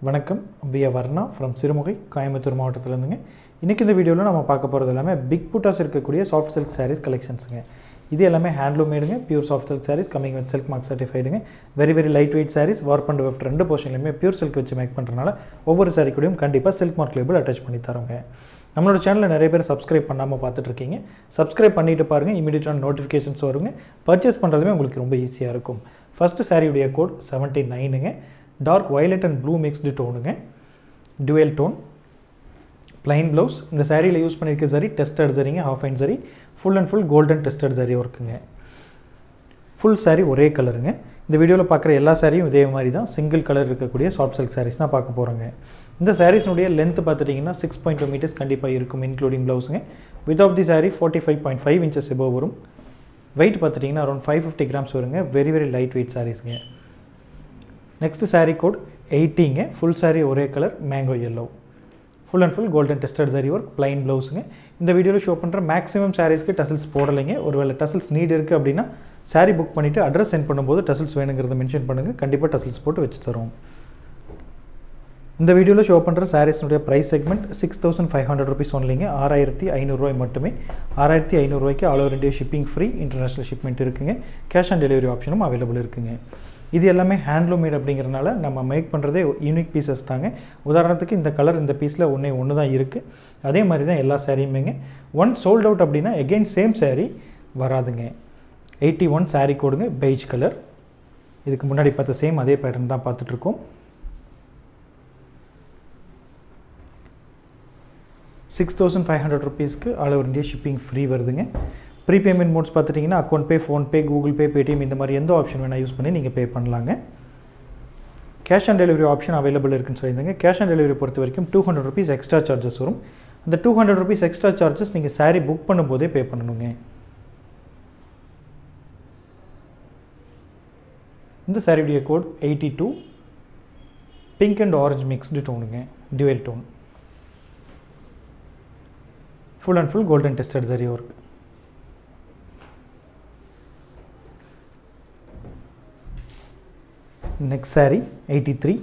வணக்கம் விய வர்ணா ஃப்ரம் சிறுமுகை கோயம்புத்தூர் மாவட்டத்திலேருந்துங்க இன்றைக்கி இந்த வீடியோவில் நம்ம பார்க்க போகிறது எல்லாமே பிக் புட்டாஸ் இருக்கக்கூடிய சாஃப்ட் சில்க் சாரீஸ் கலெக்ஷன்ஸுங்க இது எல்லாமே ஹேண்ட்லூம் மேடுங்க pure soft silk saris coming with silk mark சர்டிஃபைடுங்க very very light weight saris warp and weft ரெண்டு போர்ஷன்லையுமே பியூர் சில்க் வச்சு மேக் பண்ணுறதுனால ஒவ்வொரு சாரீ கூடயும் கண்டிப்பாக சில்க் மார்க் லேபிள் அட்டாச் பண்ணி தரோங்க நம்மளோட சேனலில் நிறைய பேர் சப்ஸ்கிரைப் பண்ணாமல் பார்த்துட்ருக்கீங்க சப்ஸ்கிரைப் பண்ணிட்டு பாருங்கள் இமீடியட்டான நோட்டிஃபிகேஷன்ஸ் வருங்க பர்ச்சேஸ் பண்ணுறதுமே உங்களுக்கு ரொம்ப ஈஸியாக இருக்கும் ஃபஸ்ட்டு சாரியுடைய கோட் செவன்ட்டி நைனுங்க dark violet and blue mixed டோனுங்க டுவெல் டோன் plain ப்ளவுஸ் இந்த சாரியில் யூஸ் பண்ணியிருக்க சரி டெஸ்டட் சரிங்க half and zari full and full golden tested zari ஒர்க்குங்க ஃபுல் saree ஒரே கலருங்க இந்த வீடியோவில் பார்க்குற எல்லா சாரியும் இதே மாதிரி தான் சிங்கிள் கலர் இருக்கக்கூடிய சாஃப்ட் சில்க் sarees தான் பார்க்க போகிறோங்க இந்த சாரீஸ்னுடைய லென்த் பார்த்துட்டிங்கன்னா சிக்ஸ் பாயிண்ட் டூ மீட்டர்ஸ் கண்டிப்பாக இருக்கும் இன்க்ளூடிங் ப்ளவுஸுங்க with off the saree forty five point five inches above வரும் வெயிட் பார்த்துட்டிங்கன்னா அரௌண்ட் ஃபைவ் ஃபிஃப்டி கிராம்ஸ் வருங்க வெரி வெரி லைட் வெயிட் சாரீஸுங்க நெக்ஸ்ட் saree கோட் எயிட்டிங்க ஃபுல் saree ஒரே colour mango yellow full and full golden tested zari work plain ப்ளவுஸுங்க இந்த வீடியோவில் show பண்ணுற மேக்ஸிமம் சாரீஸ்க்கு டசல்ஸ் போடலைங்க ஒருவேளை டசல்ஸ் நீட் இருக்குது அப்படின்னா saree புக் பண்ணிவிட்டு அட்ரஸ் சென்ட் பண்ணும்போது டசல்ஸ் வேணுங்கிறத மென்ஷன் பண்ணுங்கள் கண்டிப்பாக டசல்ஸ் போட்டு வச்சு தரோம் இந்த வீடியோவில் ஷோ பண்ணுற சாரீஸ்னுடைய price segment six thousand five hundred rupees ஒன்லிங்க ஆறாயிரத்தி ஐநூறுரூவாய் மட்டுமே ஆறாயிரத்தி ஐநூறுரூவாய்க்கு all over India shipping free international shipment இருக்குங்க கேஷ் ஆன் டெலிவரி ஆப்ஷனும் அவைலபிள் இருக்குங்க இது எல்லாமே ஹேண்ட்லூம் மேட் அப்படிங்கிறனால நம்ம மேக் பண்ணுறதே யூனிக் பீசஸ் தாங்க உதாரணத்துக்கு இந்த கலர் இந்த பீஸில் ஒன்றே ஒன்று தான் இருக்குது அதே மாதிரி தான் எல்லா சாரியுமேங்க ஒன் சோல்ட் அவுட் அப்படின்னா எகெயின் சேம் saree வராதுங்க எயிட்டி ஒன் saree கோடுங்க பெய்ஜ் கலர் இதுக்கு முன்னாடி பார்த்த சேம் அதே பேட்டர்ன் தான் பார்த்துட்ருக்கோம் சிக்ஸ் தௌசண்ட் ஃபைவ் ஹண்ட்ரட் ருபீஸ்க்கு all over India shipping free வருதுங்க ப்ரீ பேமெண்ட் மோட்ஸ் பார்த்துட்டிங்கன்னா account pay PhonePe Google Pay Paytm இந்த மாதிரி எந்த ஆப்ஷன் வேணால் யூஸ் பண்ணி நீங்கள் பே பண்ணலாங்க cash on delivery option available இருக்குன்னு சொல்லியிருந்தாங்க கேஷ் ஆன் டெலிவரி பொறுத்த வரைக்கும் two hundred rupees extra charges வரும் அந்த two hundred rupees extra charges நீங்கள் saree புக் பண்ணும்போதே பே பண்ணணுங்க இந்த சாரியுடைய code eighty two pink and orange mixed டோனுங்க dual tone full and full golden tested zari work next sari eighty three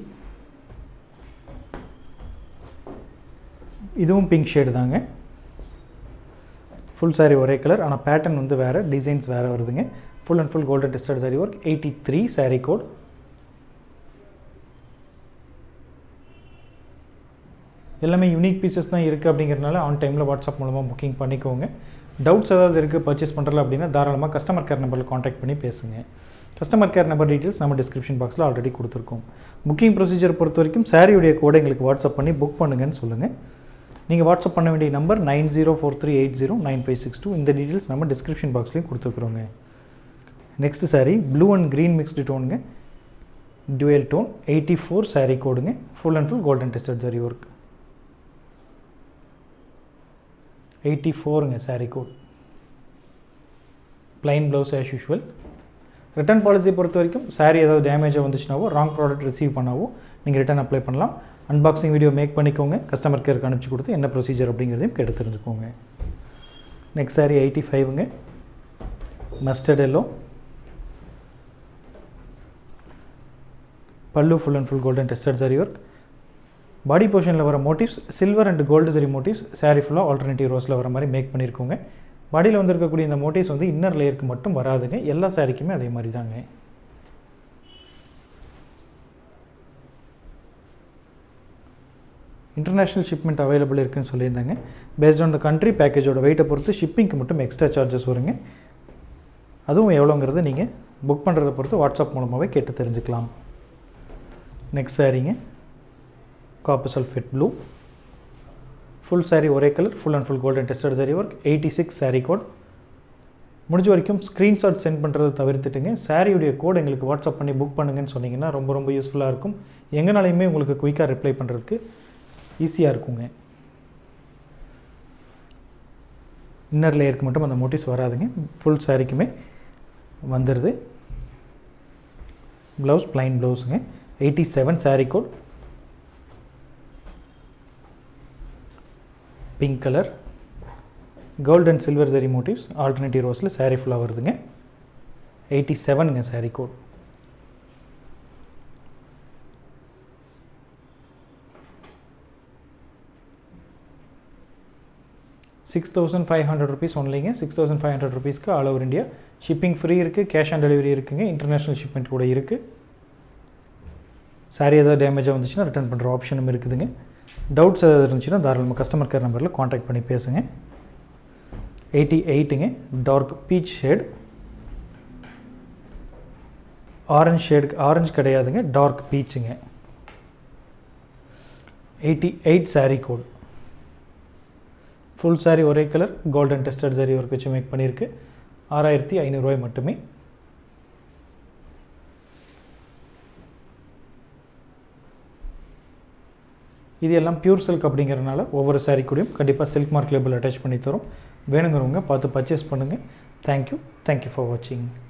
இதுவும் pink shade தாங்க ஃபுல் சாரி ஒரே கலர் ஆனால் பேட்டர்ன் வந்து வேறு டிசைன்ஸ் வேறு வருதுங்க full and full golden tested zari work eighty three sari code எல்லாமே யூனிக் பீசஸ் தான் இருக்குது அப்படிங்கிறனால ஆன் டைமில் வாட்ஸ்அப் மூலமாக புக்கிங் பண்ணிக்கோங்க டவுட்ஸ் ஏதாவது இருக்குது பர்ச்சேஸ் பண்ணுறல அப்படின்னா தாராளமாக கஸ்டமர் கேர் நம்பரில் காண்டாக்ட் பண்ணி பேசுங்க கஸ்டமர் கேர் நம்பர் டீட்டெயில்ஸ் நம்ம டிஸ்கிரிப்ஷன் பாக்ஸில் ஆல்ரெடி கொடுத்துருக்கோம் புக்கிங் ப்ரொசீஜர் பொறுத்த வரைக்கும் சாரியுடைய கோடை எங்களுக்கு வாட்ஸ்அப் பண்ணி புக் பண்ணுங்கன்னு சொல்லுங்கள் நீங்கள் வாட்ஸ்அப் பண்ண வேண்டிய number nine zero four three eight zero nine five six two இந்த டீட்டெயில்ஸ் நம்ம டிஸ்கிரிப்ஷன் பாக்ஸ்லேயும் கொடுத்துருக்குறோங்க next sari blue and green mixed டோனுங்க dual tone eighty four sari கோடுங்க full and full golden tested zari work eighty ஃபோருங்க sari code plain blouse as usual return policy பொறுத்த வரைக்கும் சாரீ ஏதாவது டேமேஜாக வந்துச்சுனாவோ ராங் ப்ராடக்ட் ரிசீவ் பண்ணாவோ நீங்கள் ரிட்டர்ன் அப்ளை பண்ணலாம் அன்பாக்சிங் வீடியோ மேக் பண்ணிக்கோங்க கஸ்டமர் கேருக்கு அனுப்பிச்சி கொடுத்து என்ன ப்ரொசீஜர் அப்படிங்கிறதையும் கேட்டு தெரிஞ்சுக்கோங்க நெக்ஸ்ட் சாரீ எயிட்டி ஃபைவுங்க mustard yellow pallu full and full golden tested zari work body போர்ஷனில் வர motifs silver and gold zari motifs sari ஃபுல்லாக ஆல்டர்னேட்டிவ் ரோஸில் வர மாதிரி மேக் பண்ணியிருக்கோங்க பாடியில் வந்திருக்கக்கூடிய இந்த மோட்டிவ்ஸ் வந்து இன்னர் லேயருக்கு மட்டும் வராதுங்க எல்லா சாரிக்குமே அதே மாதிரி தாங்க இன்டர்நேஷ்னல் ஷிப்மெண்ட் அவைலபிள் இருக்குன்னு சொல்லியிருந்தாங்க பேஸ்ட் ஆன் த கண்ட்ரி பேக்கேஜோட வெயிட்டை பொறுத்து ஷிப்பிங்க்கு மட்டும் எக்ஸ்ட்ரா சார்ஜஸ் வருங்க அதுவும் எவ்வளோங்கிறத நீங்கள் புக் பண்ணுறதை பொறுத்து வாட்ஸ்அப் மூலமாகவே கேட்டு தெரிஞ்சுக்கலாம் நெக்ஸ்ட் சாரிங்க copper sulphate blue full sari ஒரே colour full and full golden tested zari work eighty six sari code முடிஞ்ச வரைக்கும் ஸ்க்ரீன்ஷாட் சென்ட் பண்ணுறதை தவிர்த்துட்டுங்க சாரியுடைய கோட் எங்களுக்கு வாட்ஸ்அப் பண்ணி புக் பண்ணுங்கன்னு சொன்னீங்கன்னா ரொம்ப ரொம்ப யூஸ்ஃபுல்லாக இருக்கும் எங்கனாலையுமே உங்களுக்கு குயிக்காக ரிப்ளை பண்ணுறதுக்கு ஈஸியாக இருக்குங்க இன்னர் லேயருக்கு மட்டும் அந்த மோட்டிவ்ஸ் வராதுங்க ஃபுல் சாரிக்குமே வந்துடுது ப்ளவுஸ் ப்ளைன் ப்ளவுஸுங்க eighty seven sari code pink colour gold and silver zari motifs alternative ரோஸில் சாரீ ஃபுல்லாக வருதுங்க எயிட்டி செவனுங்க sari code six thousand five hundred rupees ஒன்லிங்க சிக்ஸ் தௌசண்ட் ஃபைவ் ஹண்ட்ரட் ருபீஸ்க்கு all over India shipping free இருக்குது கேஷ் ஆன் டெலிவரி இருக்குங்க international shipment கூட இருக்குது சாரி ஏதாவது டேமேஜாக வந்துச்சுன்னா ரிட்டர்ன் பண்ணுற ஆப்ஷனும் இருக்குதுங்க டவுட்ஸ் ஏதாவது இருந்துச்சுன்னா தாராளமாக கஸ்டமர் கேர் நம்பரில் காண்டாக்ட் பண்ணி பேசுங்க எயிட்டி எயிட்டுங்க dark peach shade orange shade orange கிடையாதுங்க டார்க் பீச்சுங்க eighty eight sari code full sari ஒரே colour golden tested zari work வச்சு மேக் பண்ணியிருக்கு ஆறாயிரத்தி ஐநூறுரூவாய் மட்டுமே இது எல்லாம் பியூர் சில்க் அப்படிங்கிறனால ஒவ்வொரு சாரீ கூடயும் கண்டிப்பாக சில்க் மார்க் லேபிள் அட்டாச் பண்ணி தரும் வேணுங்கிறவங்க பார்த்து பர்ச்சேஸ் பண்ணுங்கள் தேங்க்யூ தேங்க்யூ ஃபார் வாட்சிங்